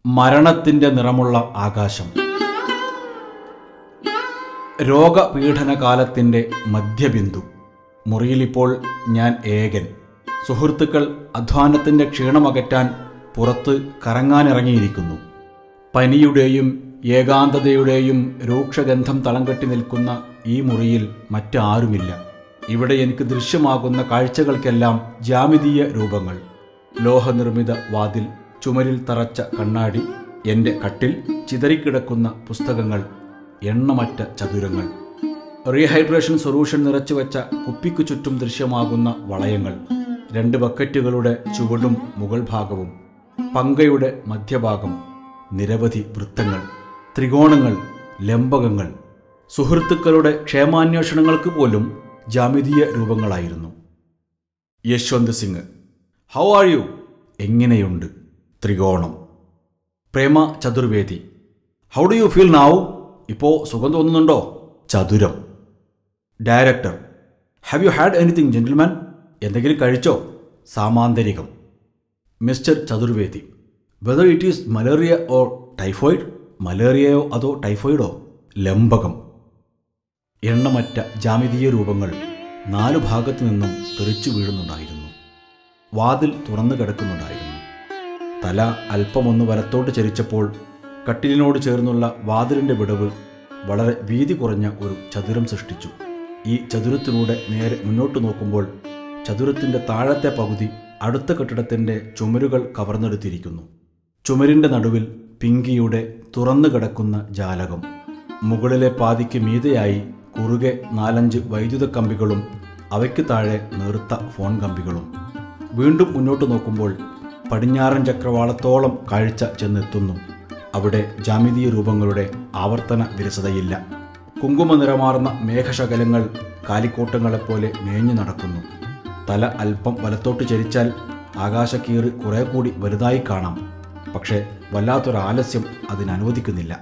മരണത്തിൻ്റെ നിറമുള്ള ആകാശം രോഗപീഡനകാലത്തിൻ്റെ മധ്യബിന്ദു മുറിയിലിപ്പോൾ ഞാൻ ഏകൻ സുഹൃത്തുക്കൾ അധ്വാനത്തിൻ്റെ ക്ഷീണമകറ്റാൻ പുറത്ത് കറങ്ങാനിറങ്ങിയിരിക്കുന്നു പനിയുടെയും ഏകാന്തതയുടെയും രൂക്ഷഗന്ധം തളം കെട്ടി നിൽക്കുന്ന ഈ മുറിയിൽ മറ്റാരുമില്ല ഇവിടെ എനിക്ക് ദൃശ്യമാകുന്ന കാഴ്ചകൾക്കെല്ലാം ജാമിതീയ രൂപങ്ങൾ ലോഹനിർമ്മിത വാതിൽ ചുമരിൽ തറച്ച കണ്ണാടി എൻ്റെ കട്ടിൽ ചിതറിക്കിടക്കുന്ന പുസ്തകങ്ങൾ എണ്ണമറ്റ ചതുരങ്ങൾ റീഹൈഡ്രേഷൻ സൊല്യൂഷൻ നിറച്ചു വെച്ച കുപ്പിക്കു ചുറ്റും ദൃശ്യമാകുന്ന വളയങ്ങൾ രണ്ട് ബക്കറ്റുകളുടെ ചുവടും മുകൾ ഭാഗവും പങ്കയുടെ മധ്യഭാഗം നിരവധി വൃത്തങ്ങൾ ത്രികോണങ്ങൾ ലംബകങ്ങൾ സുഹൃത്തുക്കളുടെ ക്ഷേമാന്വേഷണങ്ങൾക്ക് പോലും ജാമിതീയ രൂപങ്ങളായിരുന്നു Yashwant Singh how are you എങ്ങനെയുണ്ട് ത്രികോണം Prema Chaturvedi how do you feel now ഇപ്പോൾ സുഖം തോന്നുന്നുണ്ടോ ചതുരം director have you had anything gentleman എന്തെങ്കിലും കഴിച്ചോ സാമാന്തരികം mister Chaturvedi whether it is malaria or typhoid മലേറിയയോ അതോ ടൈഫോയിഡോ ലംബകം എണ്ണമറ്റ ജാമിതീയ രൂപങ്ങൾ നാലു ഭാഗത്തു നിന്നും തെറിച്ചു വീഴുന്നുണ്ടായിരുന്നു വാതിൽ തുറന്നു കിടക്കുന്നുണ്ടായിരുന്നു തല അല്പമൊന്ന് വലത്തോട്ട് ചരിച്ചപ്പോൾ കട്ടിലിനോട് ചേർന്നുള്ള വാതിലിൻ്റെ വിടവ് വളരെ വീതി കുറഞ്ഞ ഒരു ചതുരം സൃഷ്ടിച്ചു ഈ ചതുരത്തിലൂടെ നേരെ മുന്നോട്ട് നോക്കുമ്പോൾ ചതുരത്തിൻ്റെ താഴത്തെ പകുതി അടുത്ത കെട്ടിടത്തിൻ്റെ ചുമരുകൾ കവർന്നെടുത്തിരിക്കുന്നു ചുമരിൻ്റെ നടുവിൽ പിങ്കിയുടെ തുറന്നു കിടക്കുന്ന ജാലകം മുകളിലെ പാതിക്ക് മീതെയായി കുറുകെ നാലഞ്ച് വൈദ്യുത കമ്പികളും അവയ്ക്ക് താഴെ നേർത്ത ഫോൺ കമ്പികളും വീണ്ടും മുന്നോട്ട് നോക്കുമ്പോൾ പടിഞ്ഞാറൻ ചക്രവാളത്തോളം കാഴ്ച ചെന്നെത്തുന്നു അവിടെ ജാമിതീയ രൂപങ്ങളുടെ ആവർത്തന വിരസതയില്ല കുങ്കുമ നിറമാർന്ന മേഘശകലങ്ങൾ കാലിക്കോട്ടങ്ങളെപ്പോലെ മേഞ്ഞു നടക്കുന്നു തല അല്പം വലത്തോട്ട് ചരിച്ചാൽ ആകാശക്കീറ് കുറെ കൂടി വലുതായി കാണാം പക്ഷേ വല്ലാത്തൊരാലസ്യം അതിനനുവദിക്കുന്നില്ല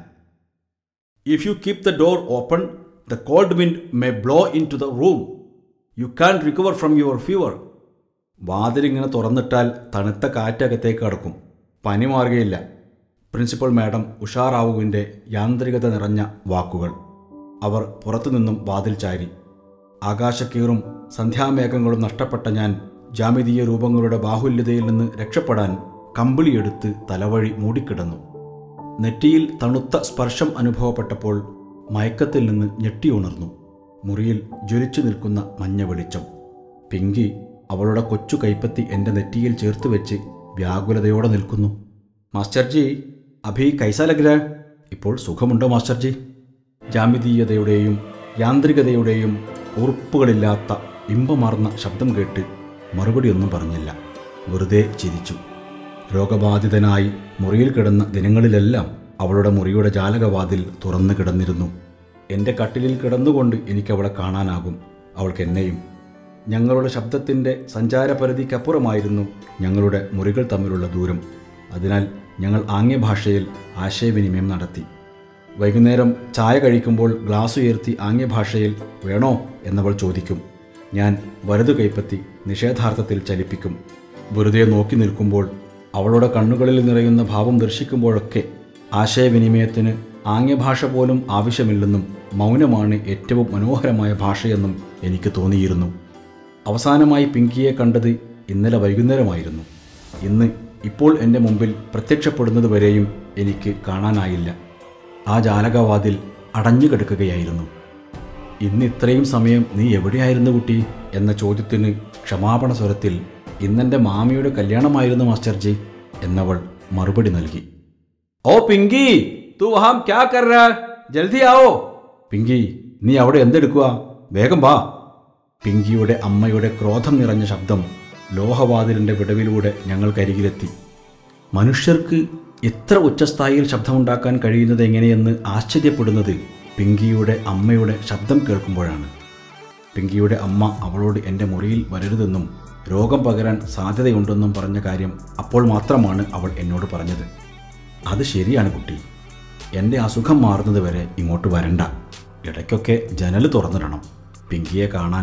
if you keep the door open the cold wind may blow into the room you can recover from your fever വാതിലിങ്ങനെ തുറന്നിട്ടാൽ തണുത്ത കാറ്റകത്തേക്ക് കടക്കും പനി മാറുകയില്ല പ്രിൻസിപ്പൽ മാഡം ഉഷാറാവുവിൻ്റെ യാന്ത്രികത നിറഞ്ഞ വാക്കുകൾ അവർ പുറത്തുനിന്നും വാതിൽ ചാരി ആകാശക്കീറും സന്ധ്യാമേഘങ്ങളും നഷ്ടപ്പെട്ട ഞാൻ ജാമിതീയ രൂപങ്ങളുടെ ബാഹുല്യതയിൽ നിന്ന് രക്ഷപ്പെടാൻ കമ്പിളിയെടുത്ത് തലവഴി മൂടിക്കിടന്നു നെറ്റിയിൽ തണുത്ത സ്പർശം അനുഭവപ്പെട്ടപ്പോൾ മയക്കത്തിൽ നിന്ന് ഞെട്ടിയുണർന്നു മുറിയിൽ ജ്വലിച്ചു നിൽക്കുന്ന മഞ്ഞ വെളിച്ചം പിങ്കി അവളുടെ കൊച്ചു കൈപ്പത്തി എൻ്റെ നെറ്റിയിൽ ചേർത്ത് വെച്ച് വ്യാകുലതയോടെ നിൽക്കുന്നു മാസ്റ്റർജി അഭി കൈസ ലഗ്ര ഇപ്പോൾ സുഖമുണ്ടോ മാസ്റ്റർജി ജാമിതീയതയുടെയും യാന്ത്രികതയുടെയും ഉറുപ്പുകളില്ലാത്ത ഇമ്പമാർന്ന ശബ്ദം കേട്ട് മറുപടിയൊന്നും പറഞ്ഞില്ല വെറുതെ ചിരിച്ചു രോഗബാധിതനായി മുറിയിൽ കിടന്ന ദിനങ്ങളിലെല്ലാം അവളുടെ മുറിയുടെ ജാലകവാതിൽ തുറന്നു കിടന്നിരുന്നു എൻ്റെ കട്ടിലിൽ കിടന്നുകൊണ്ട് എനിക്കവളെ കാണാനാകും അവൾക്ക് എന്നെയും ഞങ്ങളുടെ ശബ്ദത്തിൻ്റെ സഞ്ചാരപരിധിക്കപ്പുറമായിരുന്നു ഞങ്ങളുടെ മുറികൾ തമ്മിലുള്ള ദൂരം അതിനാൽ ഞങ്ങൾ ആംഗ്യഭാഷയിൽ ആശയവിനിമയം നടത്തി വൈകുന്നേരം ചായ കഴിക്കുമ്പോൾ ഗ്ലാസ് ഉയർത്തി ആംഗ്യഭാഷയിൽ വേണോ എന്നവൾ ചോദിക്കും ഞാൻ വലതു കൈപ്പത്തി നിഷേധാർത്ഥത്തിൽ ചലിപ്പിക്കും വെറുതെ നോക്കി നിൽക്കുമ്പോൾ അവളുടെ കണ്ണുകളിൽ നിറയുന്ന ഭാവം ദർശിക്കുമ്പോഴൊക്കെ ആശയവിനിമയത്തിന് ആംഗ്യഭാഷ പോലും ആവശ്യമില്ലെന്നും മൗനമാണ് ഏറ്റവും മനോഹരമായ ഭാഷയെന്നും എനിക്ക് തോന്നിയിരുന്നു അവസാനമായി പിങ്കിയെ കണ്ടത് ഇന്നലെ വൈകുന്നേരമായിരുന്നു ഇന്ന് ഇപ്പോൾ എൻ്റെ മുമ്പിൽ പ്രത്യക്ഷപ്പെടുന്നതുവരെയും എനിക്ക് കാണാനായില്ല ആ ജാലകവാതിൽ അടഞ്ഞു കിടക്കുകയായിരുന്നു ഇന്ന് ഇത്രയും സമയം നീ എവിടെയായിരുന്നു കുട്ടി എന്ന ചോദ്യത്തിന് ക്ഷമാപണ സ്വരത്തിൽ ഇന്നെൻ്റെ മാമിയുടെ കല്യാണമായിരുന്നു മാസ്റ്റർജി എന്നവൾ മറുപടി നൽകി ഓ പിങ്കി തൂ വഹാം ക്യാ കർ രഹാ ജൽദി ആവോ പിങ്കി നീ അവിടെ എന്തെടുക്കുക വേഗം വാ പിങ്കിയുടെ അമ്മയുടെ ക്രോധം നിറഞ്ഞ ശബ്ദം ലോഹവാതിലിൻ്റെ വിടവിലൂടെ ഞങ്ങൾക്കരികിലെത്തി മനുഷ്യർക്ക് എത്ര ഉച്ചസ്ഥായിയിൽ ശബ്ദമുണ്ടാക്കാൻ കഴിയുന്നത് എങ്ങനെയെന്ന് ആശ്ചര്യപ്പെടുന്നത് പിങ്കിയുടെ അമ്മയുടെ ശബ്ദം കേൾക്കുമ്പോഴാണ് പിങ്കിയുടെ അമ്മ അവളോട് എൻ്റെ മുറിയിൽ വരരുതെന്നും രോഗം പകരാൻ സാധ്യതയുണ്ടെന്നും പറഞ്ഞ കാര്യം അപ്പോൾ മാത്രമാണ് അവൾ എന്നോട് പറഞ്ഞത് അത് ശരിയാണ് കുട്ടി എൻ്റെ അസുഖം മാറുന്നത് വരെ ഇങ്ങോട്ട് വരണ്ട ഇടയ്ക്കൊക്കെ ജനൽ തുറന്നിടണം പിങ്കിയെ കാണാൻ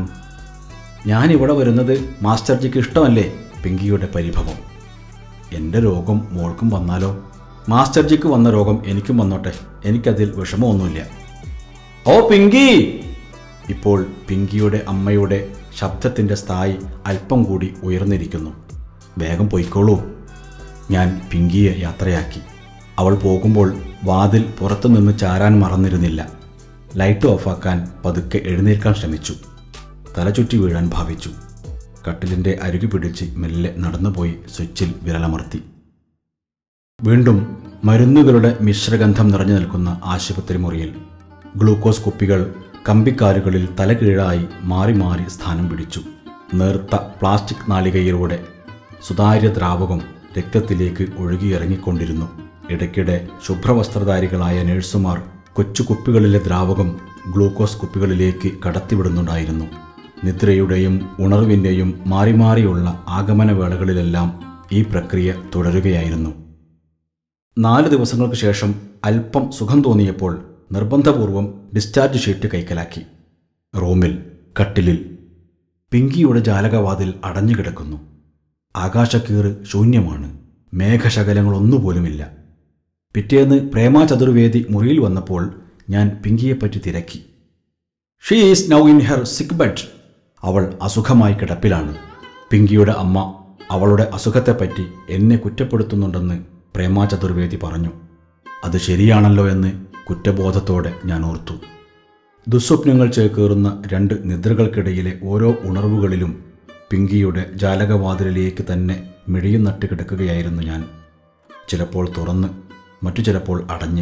ഞാൻ ഇവിടെ വരുന്നത് മാസ്റ്റർജിക്ക് ഇഷ്ടമല്ലേ പിങ്കിയുടെ പരിഭവം എൻ്റെ രോഗം മോൾക്കും വന്നാലോ മാസ്റ്റർജിക്ക് വന്ന രോഗം എനിക്കും വന്നോട്ടെ എനിക്കതിൽ വിഷമമൊന്നുമില്ല ഓ പിങ്കി ഇപ്പോൾ പിങ്കിയുടെ അമ്മയുടെ ശബ്ദത്തിൻ്റെ സ്ഥായി അല്പം കൂടി ഉയർന്നിരിക്കുന്നു വേഗം പൊയ്ക്കോളൂ ഞാൻ പിങ്കിയെ യാത്രയാക്കി അവൾ പോകുമ്പോൾ വാതിൽ പുറത്തുനിന്ന് ചാരാൻ മറന്നിരുന്നില്ല ലൈറ്റ് ഓഫാക്കാൻ പതുക്കെ എഴുന്നേൽക്കാൻ ശ്രമിച്ചു തലചുറ്റി വീഴാൻ ഭാവിച്ചു കട്ടിലിൻ്റെ അരുകി പിടിച്ച് മെല്ലെ നടന്നുപോയി സ്വിച്ചിൽ വിരലമർത്തി വീണ്ടും മരുന്നുകളുടെ മിശ്രഗന്ധം നിറഞ്ഞു നിൽക്കുന്ന ആശുപത്രി മുറിയിൽ ഗ്ലൂക്കോസ് കുപ്പികൾ കമ്പിക്കാലുകളിൽ തലകീഴായി മാറി മാറി സ്ഥാനം പിടിച്ചു നേർത്ത പ്ലാസ്റ്റിക് നാളികയിലൂടെ സുതാര്യ ദ്രാവകം രക്തത്തിലേക്ക് ഒഴുകിയിറങ്ങിക്കൊണ്ടിരുന്നു ഇടയ്ക്കിടെ ശുഭ്രവസ്ത്രധാരികളായ നഴ്സുമാർ കൊച്ചു കുപ്പികളിലെ ദ്രാവകം ഗ്ലൂക്കോസ് കുപ്പികളിലേക്ക് കടത്തിവിടുന്നുണ്ടായിരുന്നു നിദ്രയുടെയും ഉണർവിൻ്റെയും മാറി മാറിയുള്ള ആഗമനവേളകളിലെല്ലാം ഈ പ്രക്രിയ തുടരുകയായിരുന്നു നാല് ദിവസങ്ങൾക്ക് ശേഷം അല്പം സുഖം തോന്നിയപ്പോൾ നിർബന്ധപൂർവം ഡിസ്ചാർജ് ഷീറ്റ് കൈക്കലാക്കി റൂമിൽ കട്ടിലിൽ പിങ്കിയുടെ ജാലകവാതിൽ അടഞ്ഞുകിടക്കുന്നു ആകാശക്കീറ് ശൂന്യമാണ് മേഘശകലങ്ങളൊന്നുപോലുമില്ല പിറ്റേന്ന് പ്രേമ ചതുർവേദി മുറിയിൽ വന്നപ്പോൾ ഞാൻ പിങ്കിയെപ്പറ്റി തിരക്കി she is now in her sick bed അവൾ അസുഖമായി കിടപ്പിലാണ് പിങ്കിയുടെ അമ്മ അവളുടെ അസുഖത്തെപ്പറ്റി എന്നെ കുറ്റപ്പെടുത്തുന്നുണ്ടെന്ന് പ്രേമ ചതുർവേദി പറഞ്ഞു അത് ശരിയാണല്ലോ എന്ന് കുറ്റബോധത്തോടെ ഞാൻ ഓർത്തു ദുസ്വപ്നങ്ങൾ ചേക്കേറുന്ന രണ്ട് നിദ്രകൾക്കിടയിലെ ഓരോ ഉണർവുകളിലും പിങ്കിയുടെ ജാലകവാതിലിലേക്ക് തന്നെ മിഴിയും നട്ട് കിടക്കുകയായിരുന്നു ഞാൻ ചിലപ്പോൾ തുറന്ന് മറ്റു ചിലപ്പോൾ അടഞ്ഞ്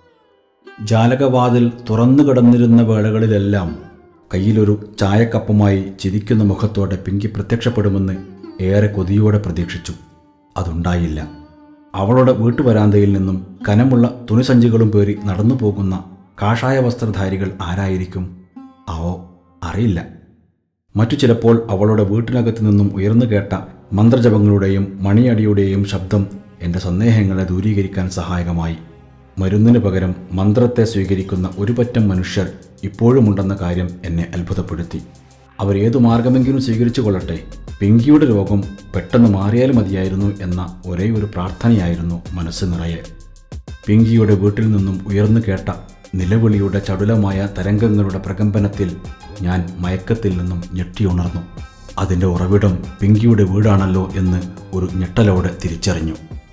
ജാലകവാതിൽ തുറന്നു കിടന്നിരുന്ന വേളകളിലെല്ലാം കയ്യിലൊരു ചായക്കപ്പുമായി ചിരിക്കുന്ന മുഖത്തോടെ പിങ്കി പ്രത്യക്ഷപ്പെടുമെന്ന് ഏറെ കൊതിയോടെ പ്രതീക്ഷിച്ചു അതുണ്ടായില്ല അവളുടെ വീട്ടുവരാന്തയിൽ നിന്നും കനമുള്ള തുണിസഞ്ചികളും പേറി നടന്നു പോകുന്ന കാഷായ വസ്ത്രധാരികൾ ആരായിരിക്കും അവോ അറിയില്ല മറ്റു ചിലപ്പോൾ അവളുടെ വീട്ടിനകത്തു നിന്നും ഉയർന്നു കേട്ട മന്ത്രജപങ്ങളുടെയും മണിയടിയുടെയും ശബ്ദം എൻ്റെ സന്ദേഹങ്ങളെ ദൂരീകരിക്കാൻ സഹായകമായി മരുന്നിന് പകരം മന്ത്രത്തെ സ്വീകരിക്കുന്ന ഒരു പറ്റം മനുഷ്യർ ഇപ്പോഴുമുണ്ടെന്ന കാര്യം എന്നെ അത്ഭുതപ്പെടുത്തി അവരേതു മാർഗമെങ്കിലും സ്വീകരിച്ചു കൊള്ളട്ടെ പിങ്കിയുടെ രോഗം പെട്ടെന്ന് മാറിയാൽ മതിയായിരുന്നു എന്ന ഒരേ ഒരു പ്രാർത്ഥനയായിരുന്നു മനസ്സ് നിറയെ പിങ്കിയുടെ വീട്ടിൽ നിന്നും ഉയർന്നു കേട്ട നിലവിളിയുടെ ചടുലമായ തരംഗങ്ങളുടെ പ്രകമ്പനത്തിൽ ഞാൻ മയക്കത്തിൽ നിന്നും ഞെട്ടിയുണർന്നു അതിൻ്റെ ഉറവിടം പിങ്കിയുടെ വീടാണല്ലോ എന്ന് ഒരു ഞെട്ടലോടെ തിരിച്ചറിഞ്ഞു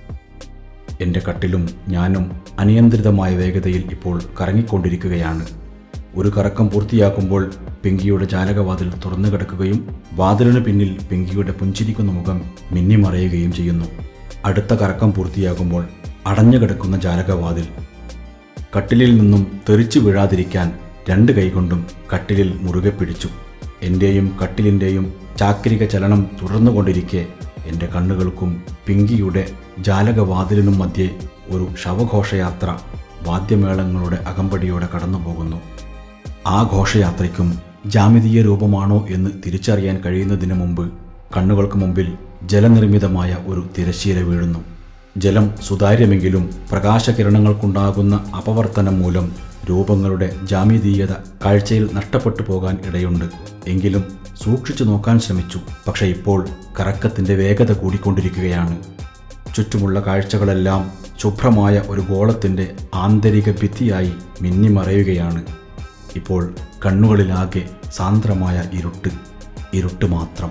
എൻ്റെ കട്ടിലും ഞാനും അനിയന്ത്രിതമായ വേഗതയിൽ ഇപ്പോൾ കറങ്ങിക്കൊണ്ടിരിക്കുകയാണ് ഒരു കറക്കം പൂർത്തിയാക്കുമ്പോൾ പിങ്കിയുടെ ജാലകവാതിൽ തുറന്നു കിടക്കുകയും വാതിലിന് പിന്നിൽ പിങ്കിയുടെ പുഞ്ചിരിക്കുന്ന മുഖം മിന്നിമറയുകയും ചെയ്യുന്നു അടുത്ത കറക്കം പൂർത്തിയാകുമ്പോൾ അടഞ്ഞു കിടക്കുന്ന ജാലകവാതിൽ കട്ടിലിൽ നിന്നും തെറിച്ചു വീഴാതിരിക്കാൻ രണ്ട് കൈകൊണ്ടും കട്ടിലിൽ മുറുകെ പിടിച്ചു എൻ്റെയും കട്ടിലിൻ്റെയും ചാക്രിക ചലനം തുടർന്നുകൊണ്ടിരിക്കെ എൻ്റെ കണ്ണുകൾക്കും പിങ്കിയുടെ ജാലകവാതിലിനും മധ്യേ ഒരു ശവഘോഷയാത്ര വാദ്യമേളങ്ങളുടെ അകമ്പടിയോടെ കടന്നുപോകുന്നു ആ ഘോഷയാത്രയ്ക്കും ജാമിതീയ രൂപമാണോ എന്ന് തിരിച്ചറിയാൻ കഴിയുന്നതിന് മുമ്പ് കണ്ണുകൾക്ക് മുമ്പിൽ ജലനിർമ്മിതമായ ഒരു തിരശ്ശീല വീഴുന്നു ജലം സുതാര്യമെങ്കിലും പ്രകാശകിരണങ്ങൾക്കുണ്ടാകുന്ന അപവർത്തനം മൂലം രൂപങ്ങളുടെ ജാമിതീയത കാഴ്ചയിൽ നഷ്ടപ്പെട്ടു പോകാൻ ഇടയുണ്ട് എങ്കിലും സൂക്ഷിച്ചു നോക്കാൻ ശ്രമിച്ചു പക്ഷേ ഇപ്പോൾ കറക്കത്തിൻ്റെ വേഗത കൂടിക്കൊണ്ടിരിക്കുകയാണ് ചുറ്റുമുള്ള കാഴ്ചകളെല്ലാം ശുഭ്രമായ ഒരു ഗോളത്തിൻ്റെ ആന്തരിക ഭിത്തിയായി മിന്നിമറയുകയാണ് ഇപ്പോൾ കണ്ണുകളിലാകെ സാന്ദ്രമായ ഇരുട്ട് ഇരുട്ട് മാത്രം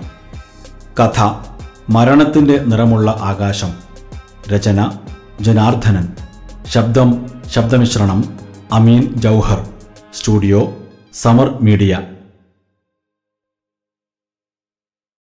കഥ മരണത്തിൻ്റെ നിറമുള്ള ആകാശം രചന ജനാർദ്ദനൻ ശബ്ദം ശബ്ദമിശ്രണം അമീൻ ജൗഹർ സ്റ്റുഡിയോ സമർ മീഡിയ